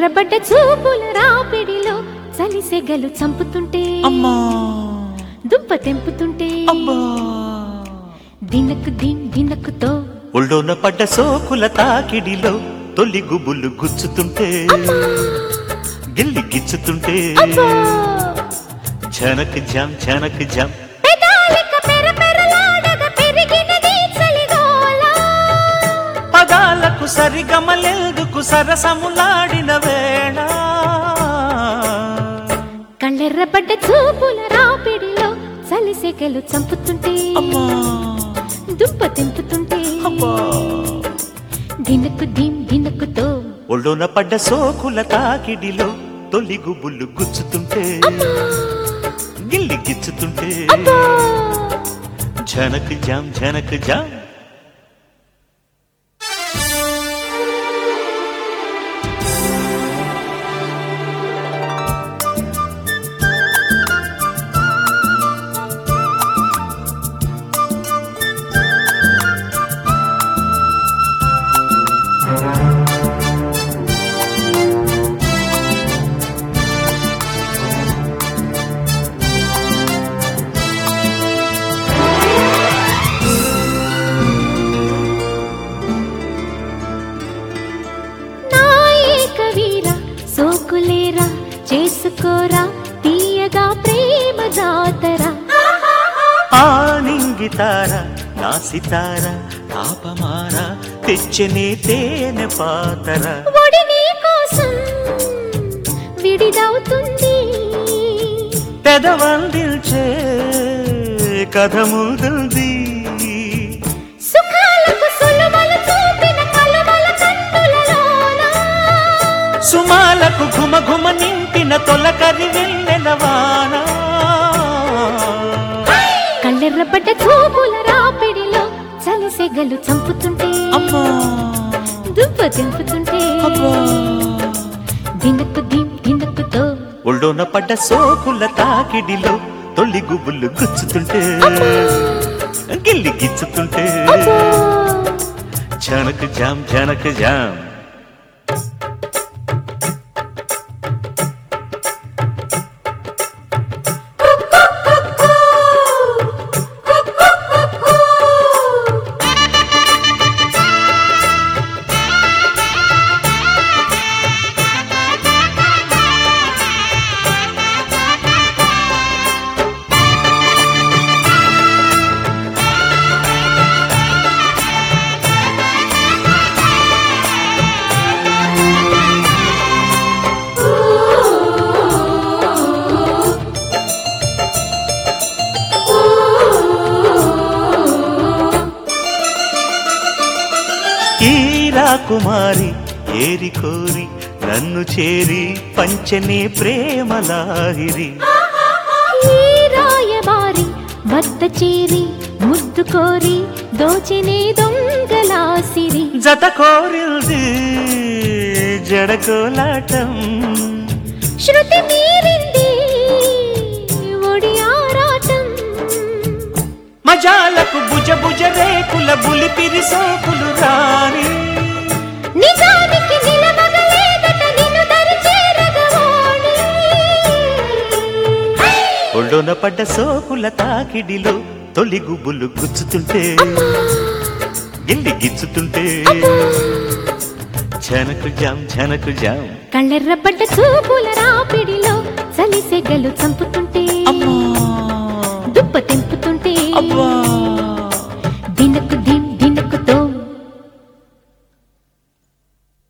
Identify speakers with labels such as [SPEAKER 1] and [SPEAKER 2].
[SPEAKER 1] కళ్ళెర్రబడ్డ చూపుల రాపిడిలో చలిసెగలు చంపుతుంటే
[SPEAKER 2] అమ్మా
[SPEAKER 1] దుంప తెంపుతుంటే
[SPEAKER 2] అబ్బా
[SPEAKER 1] దినకు దిన్ దినకుతో
[SPEAKER 2] ఒళ్ళోన పడ్డ సోకుల తాకిడిలో తొలి గుబులు గుచ్చుతుంటే గిల్లి గిచ్చుతుంటే
[SPEAKER 1] అబ్బా!
[SPEAKER 2] జనక్ జామ్ జనక్ జామ్
[SPEAKER 1] పెదాలిక పెరపెరలాడగా పెరిగినది చలిగోల.
[SPEAKER 2] పదాలకు సరిగమలెందుకు సరసములాడిన వేళ
[SPEAKER 1] కళ్ళెర్రబడ్డ చూపుల రాపిడిలో చలిసెగలు చంపుతుంటే
[SPEAKER 2] అమ్మా
[SPEAKER 1] దుంప తెంపుతుంటే
[SPEAKER 2] అబ్బా
[SPEAKER 1] దినకు దిన్ దినకుతో
[SPEAKER 2] ఒళ్ళోన పడ్డ సోకుల తాకిడిలో తొలి గుబులు గుచ్చుతుంటే గిల్లి గిచ్చుతుంటే
[SPEAKER 1] అబ్బా!
[SPEAKER 2] జనక్ జామ్ జనక్ జామ్
[SPEAKER 1] నా ఏకవీర సోకులేరా చేసుకోరా తీయగా ప్రేమ జాతరా
[SPEAKER 2] ఆ నింగితార నా సితార తాపమార తెచ్చనే తేనె పాతర
[SPEAKER 1] ఒడి నీ కోసం విడిదవుతుంది
[SPEAKER 2] పెదవందిల్చే కథ ముందుంది
[SPEAKER 1] సుఖాలకు సులువలు చూపిన కలువల కన్నులలోన
[SPEAKER 2] సుమాలకు ఘుమ ఘుమ నింపిన తొలకరి వెన్నెలవాన
[SPEAKER 1] కళ్ళెర్రబడ్డ చూపుల రాపిడిలో చలిసెగలు చంపుతుంటే
[SPEAKER 2] అమ్మా
[SPEAKER 1] దుబ్బ తెంపుతుంటే
[SPEAKER 2] అబ్బా.
[SPEAKER 1] దినకు దిన్ దినకుతో
[SPEAKER 2] ఒళ్ళోన పడ్డ సోకుల తాకిడిలో తొలి గుబులు గుచ్చుతుంటే గిల్లి గిచ్చుతుంటే
[SPEAKER 1] అబ్బా!
[SPEAKER 2] జనక్ జామ్ జనక్ జామ్ ఈ రాకుమారి ఏరి కోరి నన్ను చేరి పంచనే ప్రేమలాహిరి
[SPEAKER 1] ఈ రాయబారి వద్ద చేరి ముద్దు కోరి దోచినే దొంగలాసిరి
[SPEAKER 2] జత కోరింది జడకోలాటం
[SPEAKER 1] శృతి మీరింది ఒడి ఆరాటం
[SPEAKER 2] మజాలకు భుజ భుజ రేకుల బులిపిరి సోకులు రాని
[SPEAKER 1] నిజానికి నిలవగలేదట నిన్ను దరి చేరగవాణి
[SPEAKER 2] ఒళ్ళోన పడ్డ సోకుల తాకిడిలో తొలి గుబులు గుచ్చుతుంటే గిల్లి గిచ్చుతుంటే జనకు జామ్ జనకు జామ్
[SPEAKER 1] కళ్ళెర్రబడ్డ చూపుల రాపిడిలో చలిసెగలు చంపుతుంటే
[SPEAKER 2] అమ్మా
[SPEAKER 1] దుప్ప తెంపుతుంటే
[SPEAKER 2] అబ్బా